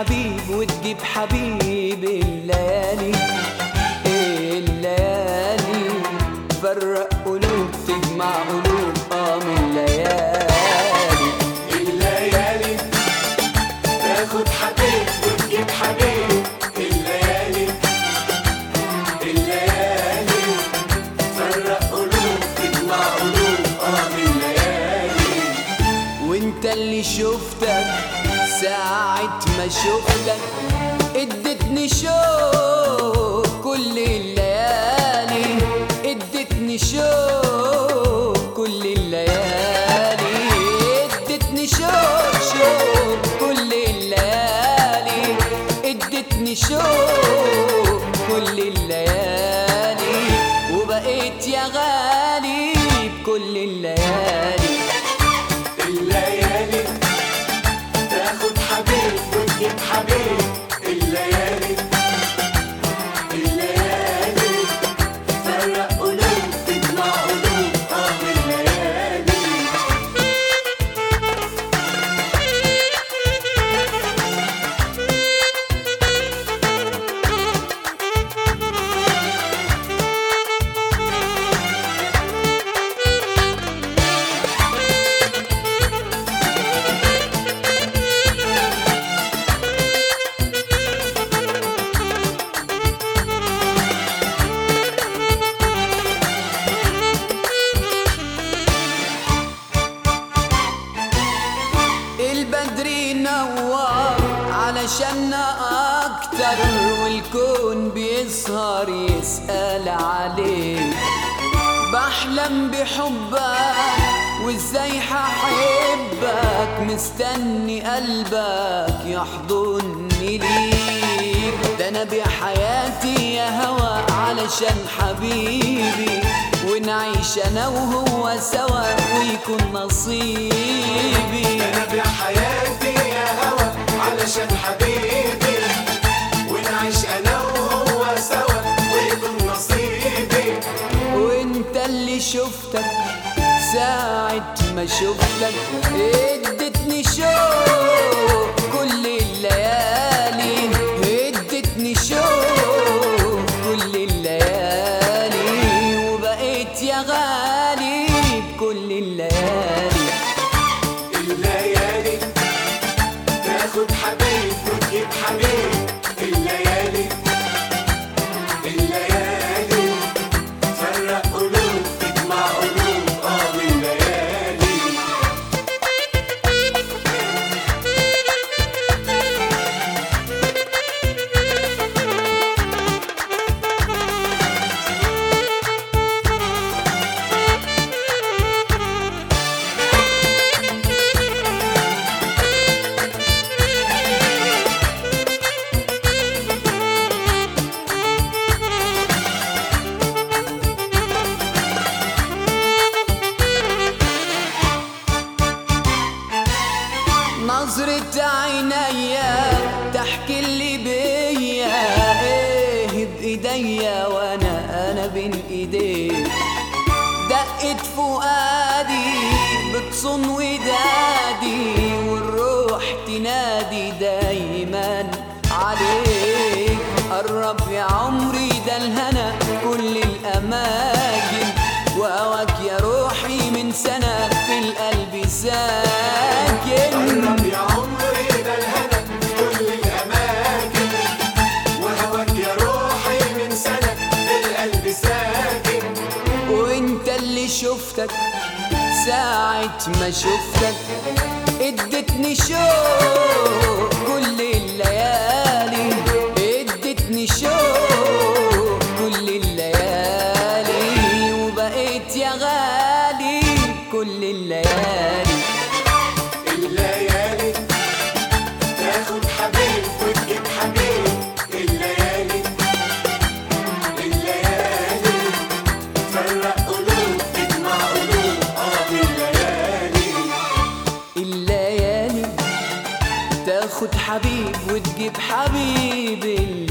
حبيب وتجيب حبيب الليالي إيه الليالي فرق قلوب تجمع قلوب اه من الليالي الليالي تاخد حبيب وتجيب حبيب الليالي الليالي فرق قلوب تجمع قلوب اه من الليالي وانت اللي شفتك ساعة ما شفتك ادتني شوق كل الليالي ادتني شوق كل الليالي ادتني شوق شوق كل الليالي ادتني شوق كل الليالي وبقيت يا غالي بكل الليالي الليالي تاخد حبيب وتجيب حبيب الليالي الليالي فرق قلوب تجمع قلوب اه من الليالي البدر نور علشاننا اكتر والكون بيسهر يسأل عليك بحلم بحبك وازاي هحبك مستني قلبك يحضني ليك ده انا بحياتي يا هوا علشان حبيبي ونعيش انا وهو سوا ويكون نصيبي انا بحياتي يا هوا علشان حبيبي ونعيش انا وهو سوا ويكون نصيبي وانت اللي شفتك ساعة ما شفتك ادتني شوق كل الليالي ادتني شوق كل الليالي وبقيت يا غالي بكل الليالي الليالي تاخد حبيب وتجيب حبيب الليالي الليالي فرق قلوب تجمع قلوب اه من الليالي نظرة عينيا تحكي اللي بيا ايه بايديا وانا انا بين ايديك دقت فؤادي بتصون ودادي والروح تنادي دايما عليك قرب يا عمري ده الهنا كل الاماكن وهواك يا روحي من سنة في القلب ساكن قرب يا عمري ده الهنا في كل الاماكن وهواك يا روحي من سنه في القلب ساكن وانت اللي شفتك ساعة ما شفتك ادتني شوق كل الليالي ادتني شوق كل الليالي وبقيت يا غالي كل الليالي الليالي تاخد حبيب وتجيب حبيب الليالي الليالي فرق قلوب تجمع قلوب اه من الليالي الليالي تاخد حبيب وتجيب حبيب